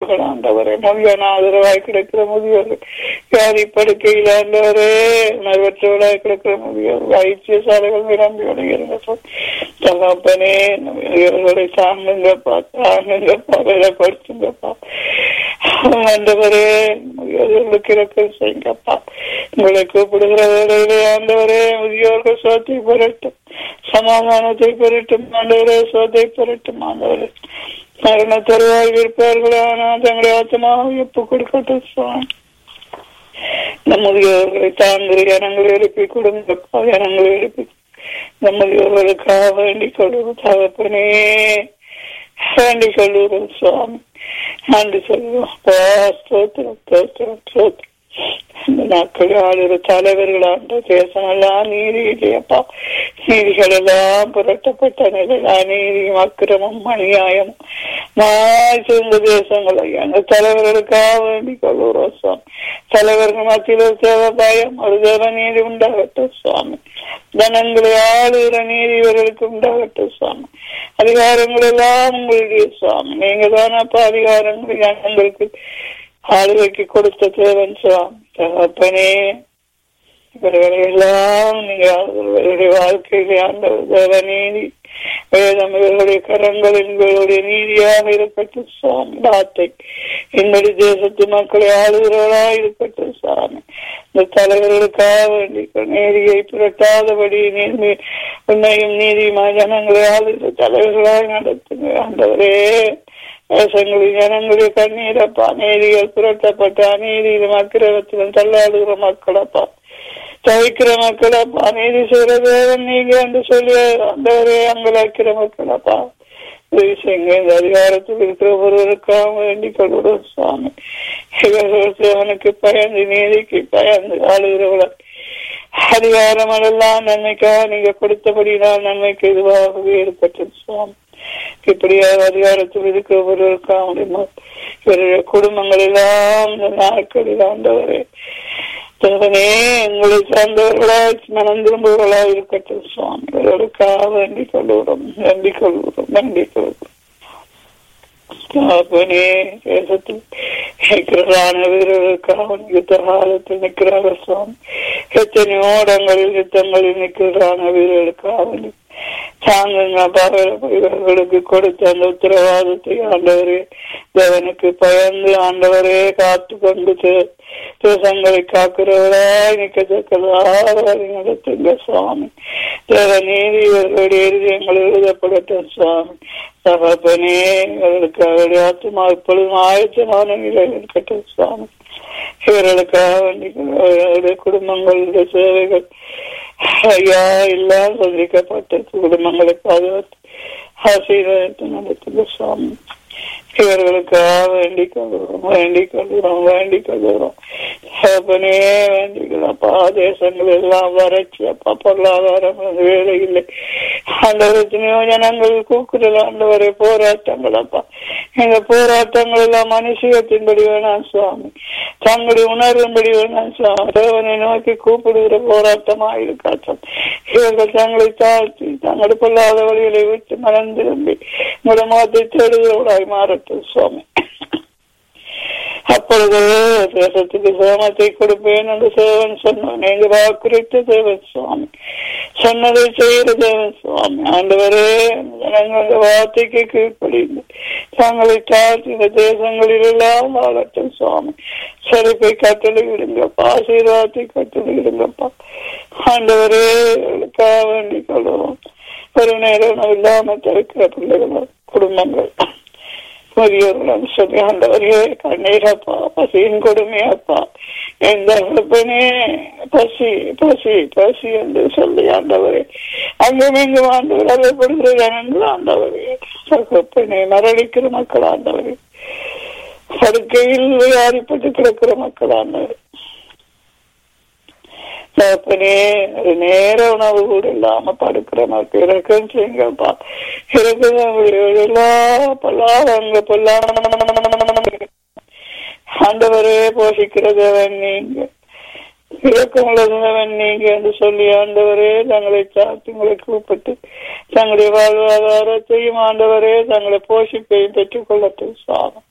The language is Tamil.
குடும்பங்கள் ஆண்டவரே முதியான ஆதரவாய் கிடக்கிற முதியோர்கள் வியாதி படுக்கையில் ஆண்டவரே உணர்வற்றவர்களாய் கிடக்கிற முதியோர்கள் வைத்தியசாலைகள் நிரம்பி வருகிறது தகப்பனே இவர்களை தாங்குங்கப்பா தாங்குங்கப்பா வேலைப்படுத்துங்கப்பா ஆண்டவரே முதியோர்களுக்கு இறக்கம் செய்யுங்கப்பா உங்களை கூப்பிடுகிற வேலையிலே ஆண்டவரே முதியோர்கள் சோத்தை பெறட்டும் சமாதானத்தை பெறட்டும் ஆண்டவரே சோத்தை பெறட்டும் ஆண்டவரே மரண தருவாய் இருப்பார்கள் ஆனால் தங்களை ஆத்மாவை ஒப்பு கொடுக்கட்டும் சுவாமி நம்முடையவர்களை தாங்குகிற ஜனங்களை எழுப்பி கொடுங்கப்பா ஜனங்களை எழுப்பி நம்முடையவர்களுக்காக வேண்டிக் கொள்வோம் தகப்பனே வேண்டிக் கொள்வோம் சுவாமி நன்றி சொல்லுவோம் ஸ்தோத்திரம் ஸ்தோத்திரம் ஸ்தோத்திரம் இந்த நாட்கள் ஆளுகிற தலைவர்கள் ஆண்ட தேசம் எல்லாம் நீதி இல்லையப்பா நீதிகள் எல்லாம் புரட்டப்பட்ட நிலையில் அநீதியும் அக்கிரமும் அநியாயமும் மாய் சேர்ந்த தேசங்கள் ஐயா அந்த தலைவர்களுக்காக வேண்டிக் கொள்கிறோம் சுவாமி தலைவர்கள் மத்தியில் தேவ பயம் ஒரு தேவ நீதி உண்டாகட்டும் சுவாமி தனங்களை ஆளுகிற நீதி இவர்களுக்கு உண்டாகட்டும் சுவாமி அதிகாரங்கள் எல்லாம் உங்களுடைய சுவாமி நீங்க தானப்பா அதிகாரங்கள் ஜனங்களுக்கு ஆளுகைக்கு கொடுத்த தேவன் சுவாமி தகப்பனே இவர்களை எல்லாம் நீங்க அவர்களுடைய வாழ்க்கையிலே ஆண்ட தேவநீதி வேதம் இவர்களுடைய கரங்களில் இவர்களுடைய நீதியாக இருக்கட்டும் சுவாமி வார்த்தை என்னுடைய தேசத்து மக்களை ஆளுகிறவர்களா இருக்கட்டும் சுவாமி இந்த தலைவர்களுக்காக வேண்டி நீதியை புரட்டாதபடி நீதி உண்மையும் நீதியுமா ஜனங்களை ஆளுகிற தலைவர்களாக நடத்துங்க ஆண்டவரே தேசங்களில் ஜனங்களுடைய கண்ணீரப்பா நீதிகள் புரட்டப்பட்ட அநீதியிலும் அக்கிரமத்திலும் தள்ளாடுகிற மக்களப்பா தவிக்கிற மக்களப்பா நீதி செய்கிற தேவன் நீங்க என்று சொல்லி அந்தவரே அங்கலாக்கிற மக்களப்பா இந்த அதிகாரத்தில் இருக்கிற ஒருவருக்காக வேண்டிக் கொள்கிறோம் சுவாமி இவர்கள் தேவனுக்கு பயந்து நீதிக்கு பயந்து ஆளுகிறவர்கள் அதிகாரம் எல்லாம் நன்மைக்காக நீங்க கொடுத்தபடிதான் நன்மைக்கு இதுவாகவே இருக்கட்டும் சுவாமி இப்படியாக அதிகாரத்தில் இருக்க ஒருவருக்காக இவருடைய குடும்பங்கள் எல்லாம் இந்த நாட்களில் ஆண்டவரே தேவனே உங்களை சார்ந்தவர்களாய் மனம் திரும்புவர்களா இருக்கட்டும் சுவாமி இவர்களுக்காக வேண்டிக் கொள்கிறோம் வேண்டிக் கொள்கிறோம் வேண்டிக் கொள்கிறோம் அப்பனே தேசத்தில் நிற்கிறான வீரர்களுக்காக யுத்த காலத்தில் நிற்கிறார்கள் சுவாமி எத்தனை ஓடங்களில் யுத்தங்களில் நிற்கிறான வீரர்களுக்காக தாங்குங்க இவர்களுக்கு கொடுத்த அந்த உத்தரவாதத்தை ஆண்டவரே தேவனுக்கு பயந்து ஆண்டவரே காத்து கொண்டு தேசங்களை காக்கிறவராய் நிக்கத்தக்கதாக நடத்துங்க சுவாமி தேவ நீதி இவர்களுடைய இருதயங்கள் எழுதப்படட்டும் சுவாமி தகப்பனே இவர்களுக்கு அவருடைய ஆத்மா இப்பொழுதும் ஆயத்தமான நிலையில் இருக்கட்டும் சுவாமி இவர்களுக்காக வேண்டிய குடும்பங்களுடைய சேவைகள் ஐயா எல்லாம் சந்திக்கப்பட்ட குடும்பங்களை பாதுகாத்து ஆசீர்வாதத்தை நடத்துங்க சுவாமி இவர்களுக்காக வேண்டிக் கொள்கிறோம் வேண்டிக் கொள்கிறோம் வேண்டிக் கொள்கிறோம் அப்பனே வேண்டிக்கிறோம்ப்பா தேசங்கள் எல்லாம் வறட்சி அப்பா பொருளாதாரம் வேலை இல்லை ஆண்டவரத்தினையோ ஜனங்கள் கூக்குதல் ஆண்டவரை போராட்டங்கள் அப்பா இந்த போராட்டங்கள் எல்லாம் மனுஷத்தின்படி வேணாம் சுவாமி தங்களுடைய உணர்வின்படி வேணாம் சுவாமி தேவனை நோக்கி கூப்பிடுகிற போராட்டமா இருக்காட்டும் இவர்கள் தங்களை தாழ்த்தி தங்களுடைய பொல்லாத வழிகளை விட்டு மனம் திரும்பி முடமாத்தை தேடுகிறவர்களாய் மாறட்டும் சுவாமி அப்பொழுது தேசத்துக்கு சேமத்தை கொடுப்பேன் என்று தேவன் சொன்னான் நீங்க வாக்குரைத்த தேவன் சுவாமி சொன்னதை செய்கிற தேவன் சுவாமி ஆண்டவரே ஜனங்கள் வார்த்தைக்கு கீழ்ப்படிந்து தங்களை தாழ்த்தி இந்த தேசங்களில் எல்லாம் வாழட்டும் சுவாமி செருப்பை கட்டளை விடுங்கப்பா ஆசீர்வாதத்தை கட்டளை விடுங்கப்பா ஆண்டவரே அவர்களுக்காக வேண்டிக் கொள்வோம் ஒரு நேரம் இல்லாமல் திறக்கிற பிள்ளைகள் குடும்பங்கள் முதியோர்களும் சொல்லி ஆண்டவரே கண்ணீரப்பா பசியின் கொடுமையப்பா எந்த அப்பனே பசி பசி பசி என்று சொல்லி ஆண்டவரே அங்கும் இங்கும் ஆண்டவர் அவைப்படுகிற ஜனங்கள் ஆண்டவரே தகப்பனே மரணிக்கிற மக்கள் ஆண்டவரே படுக்கையில் வியாதிப்பட்டு கிடக்கிற மக்கள் ஆண்டவர் தகப்பனே ஒரு நேர உணவு கூட இல்லாம படுக்கிற மக்கள் இறக்கம் செய்யுங்கப்பா இறக்கம் எல்லா பொல்லாதவங்க பொல்லா ஆண்டவரே போஷிக்கிறதவன் நீங்க இறக்கம் உள்ளதவன் நீங்க என்று சொல்லி ஆண்டவரே தங்களை சாத்தி உங்களை கூப்பிட்டு தங்களுடைய வாழ்வாதாரத்தையும் ஆண்டவரே தங்களை போஷிப்பையும் பெற்றுக் கொள்ளட்டும் சாதம்